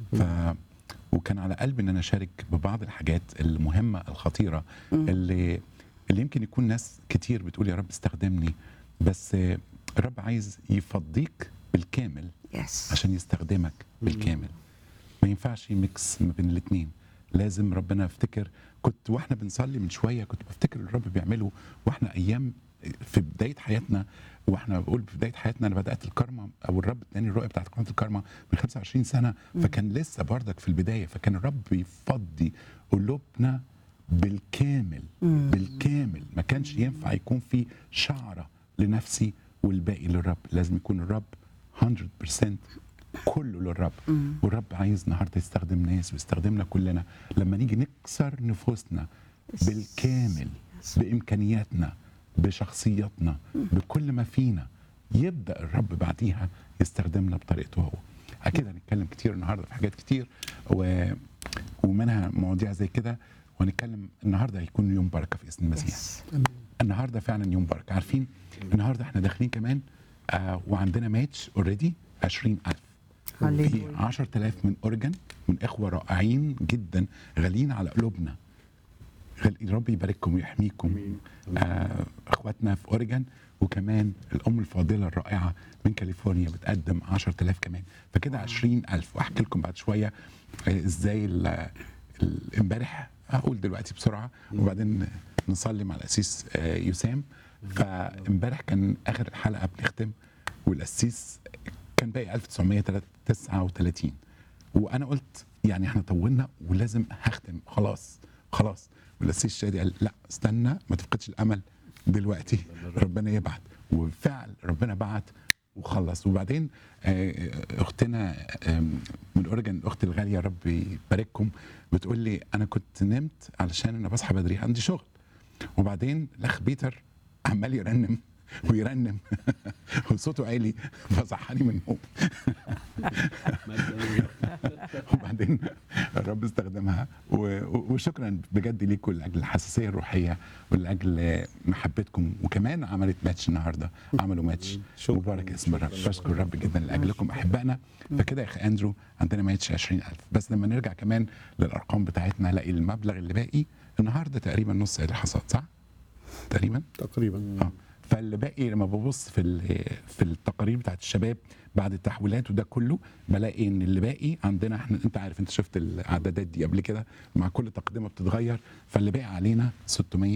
ف وكان على قلبي ان انا اشارك ببعض الحاجات المهمه الخطيره اللي اللي يمكن يكون ناس كتير بتقول يا رب استخدمني بس الرب عايز يفضيك بالكامل يس عشان يستخدمك بالكامل ما ينفعش ميكس ما بين الاثنين لازم ربنا افتكر كنت واحنا بنصلي من شويه كنت بفتكر الرب بيعمله واحنا ايام في بدايه حياتنا واحنا بقول في بدايه حياتنا انا بدات الكارما او الرب اداني الرؤيه بتاعت قناه الكارما من 25 سنه فكان لسه بردك في البدايه فكان الرب بيفضي قلوبنا بالكامل بالكامل ما كانش ينفع يكون في شعره لنفسي والباقي للرب لازم يكون الرب 100% كله للرب والرب عايز النهارده يستخدم ناس ويستخدمنا كلنا لما نيجي نكسر نفوسنا بالكامل بامكانياتنا بشخصياتنا بكل ما فينا يبدا الرب بعديها يستخدمنا بطريقته هو اكيد هنتكلم كتير النهارده في حاجات كتير و... ومنها مواضيع زي كده وهنتكلم النهارده هيكون يوم بركه في اسم المسيح يس النهارده فعلا يوم بركه عارفين النهارده احنا داخلين كمان آه وعندنا ماتش اوريدي 20000 في هللويا 10000 من اورجن من اخوه رائعين جدا غاليين على قلوبنا غال- رب يبارككم ويحميكم آه اخواتنا في اوريجن وكمان الام الفاضله الرائعه من كاليفورنيا بتقدم 10000 كمان فكده 20000 واحكي لكم بعد شويه آه، ازاي ال- ال- امبارح هقول دلوقتي بسرعه وبعدين نصلي مع الاسيس آه، يسام فامبارح كان اخر الحلقه بنختم والقسيس كان باقي 1939 وانا قلت يعني احنا طولنا ولازم هختم خلاص خلاص والقسيس شادي قال لا استنى ما تفقدش الامل دلوقتي ربنا يبعت وفعل ربنا بعت وخلص وبعدين آه، اختنا آم، من اورجن الاخت الغاليه رب يبارككم بتقول لي انا كنت نمت علشان انا بصحى بدري عندي شغل وبعدين الاخ بيتر عمال يرنم ويرنم وصوته عالي فصحاني من النوم وبعدين الرب استخدمها و- و- وشكرا بجد ليكم لاجل الحساسيه الروحيه ولاجل محبتكم وكمان عملت ماتش النهارده عملوا ماتش شكراً. مبارك اسم الرب بشكر الرب جدا لاجلكم احبائنا فكده يا اخي اندرو عندنا ماتش 20000 بس لما نرجع كمان للارقام بتاعتنا الاقي المبلغ اللي باقي النهارده تقريبا نص عيد الحصاد صح؟ تقريبا تقريبا اه فاللي باقي لما ببص في ال- في التقارير بتاعت الشباب بعد التحويلات وده كله بلاقي ان اللي باقي عندنا احنا انت عارف انت شفت الاعدادات دي قبل كده مع كل تقدمه بتتغير فاللي باقي علينا 600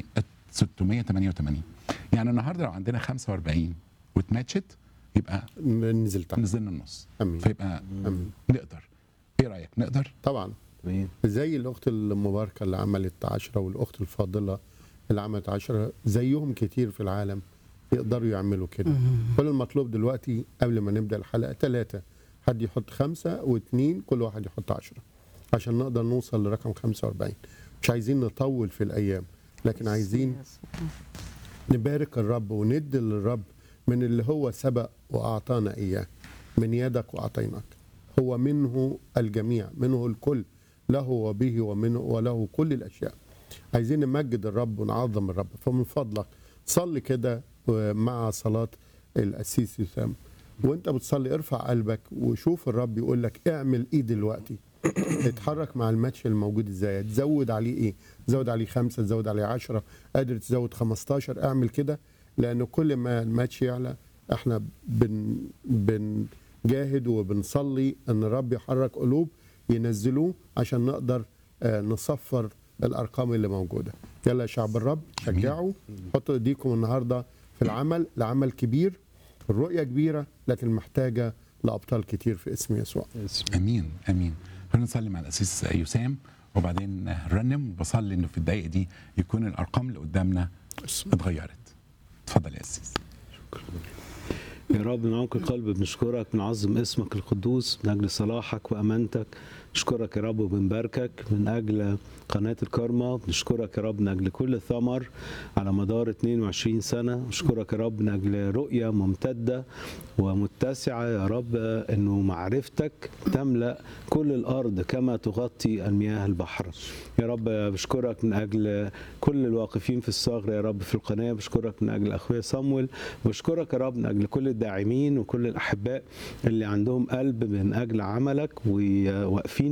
688 يعني النهارده لو عندنا 45 واتماتشت يبقى ننزل تحت نزلنا النص امين فيبقى امين نقدر ايه رايك نقدر طبعا امين زي الاخت المباركه اللي عملت عشرة والاخت الفاضله اللي عملت عشرة زيهم كتير في العالم يقدروا يعملوا كده كل المطلوب دلوقتي قبل ما نبدا الحلقه ثلاثه حد يحط خمسه واثنين كل واحد يحط عشرة عشان نقدر نوصل لرقم 45 مش عايزين نطول في الايام لكن عايزين يس. نبارك الرب وندي للرب من اللي هو سبق واعطانا اياه من يدك واعطيناك هو منه الجميع منه الكل له وبه ومنه وله كل الاشياء عايزين نمجد الرب ونعظم الرب فمن فضلك صلي كده مع صلاه القسيس يسام وانت بتصلي ارفع قلبك وشوف الرب يقول لك اعمل ايه دلوقتي اتحرك مع الماتش الموجود ازاي تزود عليه ايه تزود عليه خمسة تزود عليه عشرة قادر تزود 15 اعمل كده لان كل ما الماتش يعلى احنا بن بنجاهد وبنصلي ان الرب يحرك قلوب ينزلوه عشان نقدر آه، نصفر الارقام اللي موجوده يلا يا شعب الرب شجعوا حطوا ايديكم النهارده في العمل العمل كبير الرؤيه كبيره لكن محتاجه لابطال كتير في اسم يسوع امين امين خلينا نصلي مع الاسيس يسام وبعدين نرنم وبصلي انه في الدقائق دي يكون الارقام اللي قدامنا اتغيرت اتفضل يا اسيس يا رب من عمق القلب بنشكرك بنعظم اسمك القدوس من اجل صلاحك وامانتك نشكرك يا رب وبنباركك من اجل قناه الكارما بنشكرك يا رب من اجل كل ثمر على مدار 22 سنه نشكرك يا رب من اجل رؤيه ممتده ومتسعه يا رب انه معرفتك تملا كل الارض كما تغطي المياه البحر يا رب بشكرك من اجل كل الواقفين في الثغر يا رب في القناه بشكرك من اجل اخويا صمويل بشكرك يا رب من اجل كل الداعمين وكل الاحباء اللي عندهم قلب من اجل عملك وواقفين